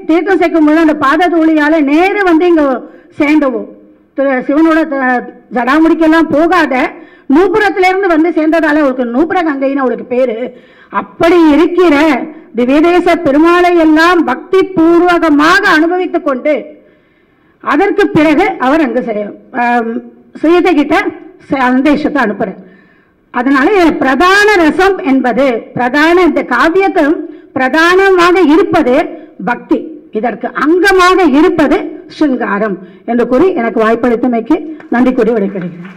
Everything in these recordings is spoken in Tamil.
தீர்த்தம் சேர்க்கும் போது அந்த பாத தூளியால நேரு வந்து இங்க சேர்ந்தவும் திரு- சிவனோட த- ஜடாமுடிக்கெல்லாம் போகாத நூபுரத்துல இருந்து வந்து சேர்ந்ததால அவருக்கு நூபுர கங்கைன்னு அவருக்கு பேரு அப்படி இருக்கிற திவ்யதேச பெருமாளை எல்லாம் பக்தி பூர்வகமாக அனுபவித்துக் கொண்டு அதற்கு பிறகு அவர் அங்கு செ- ஆம், சீதை கிட்ட சந்தேஷத்தை அனுப்புறார் அதனால இதுல பிரதான ரசம் என்பது பிரதான இந்த காவியத்தில் பிரதானமாக இருப்பது பக்தி இதற்கு அங்கமாக இருப்பது சிங்காரம் என்று கூறி எனக்கு வாய்ப்பளித்தமைக்கு நன்றி கூறி விடைபெறுகிறேன்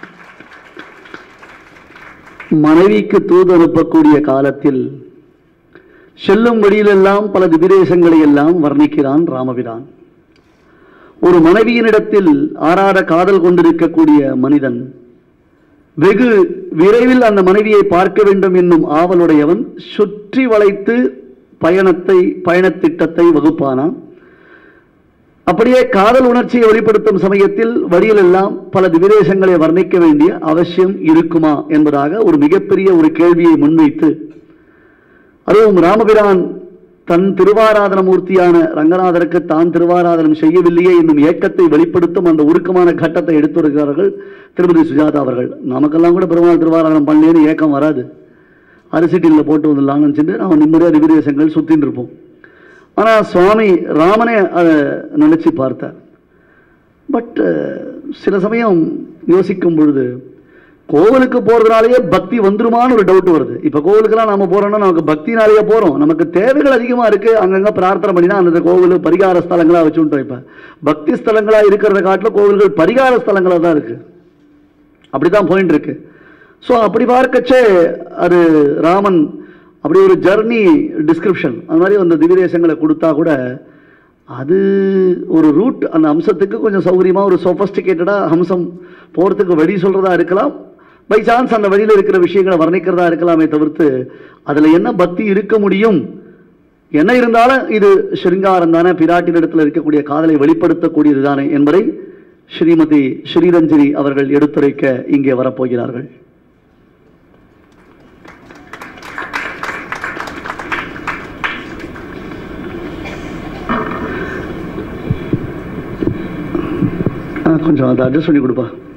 மனைவிக்கு தூது அனுப்பக்கூடிய காலத்தில் செல்லும் வழியிலெல்லாம் பல திவிரேசங்களை எல்லாம் வர்ணிக்கிறான் ராமபிரான் ஒரு மனைவியினிடத்தில் ஆறாத காதல் கொண்டிருக்கக்கூடிய மனிதன் வெகு விரைவில் அந்த மனைவியை பார்க்க வேண்டும் என்னும் ஆவலுடையவன் சுற்றி வளைத்து பயணத்தை பயணத்திட்டத்தை வகுப்பானான் அப்படியே காதல் உணர்ச்சியை வெளிப்படுத்தும் சமயத்தில் வழியிலெல்லாம் பல திவிரேசங்களை வர்ணிக்க வேண்டிய அவசியம் இருக்குமா என்பதாக ஒரு மிகப்பெரிய ஒரு கேள்வியை முன்வைத்து அதுவும் ராமபிரான் தன் திருவாராதன மூர்த்தியான ரங்கநாதருக்கு தான் திருவாராதனம் செய்யவில்லையே என்னும் ஏக்கத்தை வெளிப்படுத்தும் அந்த உருக்கமான கட்டத்தை எடுத்துரைக்கிறார்கள் திருமதி சுஜாதா அவர்கள் நமக்கெல்லாம் கூட பெருமாள் திருவாராதனம் பண்ணலேன்னு ஏக்கம் வராது அரிசிட்டியில் போட்டு வந்துடலாம்னு நினச்சிட்டு நம்ம நிம்மதியாக திவிரேசங்கள் சுத்தின்னு இருப்போம் ஆனால் சுவாமி ராமனே அதை நினைச்சு பார்த்தார் பட் சில சமயம் யோசிக்கும் பொழுது கோவிலுக்கு போறதுனாலேயே பக்தி வந்துருமான்னு ஒரு டவுட் வருது இப்ப கோவிலுக்கெல்லாம் நாம போறோம்னா நமக்கு பக்தினாலேயே போறோம் நமக்கு தேவைகள் அதிகமா இருக்கு அங்கங்க பிரார்த்தனை பண்ணினா அந்த கோவில் பரிகார ஸ்தலங்களா வச்சுட்டோம் இப்ப பக்தி ஸ்தலங்களா இருக்கிறத காட்டிலும் கோவில்கள் பரிகார ஸ்தலங்களா தான் இருக்கு அப்படிதான் போயிட்டு இருக்கு ஸோ அப்படி பார்க்கச்சே அது ராமன் அப்படி ஒரு ஜர்னி டிஸ்கிரிப்ஷன் அந்த மாதிரி அந்த திவ்யதேசங்களை கொடுத்தா கூட அது ஒரு ரூட் அந்த அம்சத்துக்கு கொஞ்சம் சௌகரியமா ஒரு சொஃபஸ்டிகேட்டடாக அம்சம் போகிறதுக்கு வழி சொல்றதா இருக்கலாம் பை சான்ஸ் அந்த வழியில் இருக்கிற விஷயங்களை வர்ணிக்கிறதா இருக்கலாமே தவிர்த்து அதில் என்ன பக்தி இருக்க முடியும் என்ன இருந்தாலும் இது ஸ்ருங்காரம் தானே பிராட்டினிடத்தில் இருக்கக்கூடிய காதலை வெளிப்படுத்தக்கூடியது தானே என்பதை ஸ்ரீமதி ஸ்ரீரஞ்சனி அவர்கள் எடுத்துரைக்க இங்கே வரப்போகிறார்கள் ஆ, கொஞ்சம் அதை அட்ஜஸ்ட் பண்ணி கொடுப்பா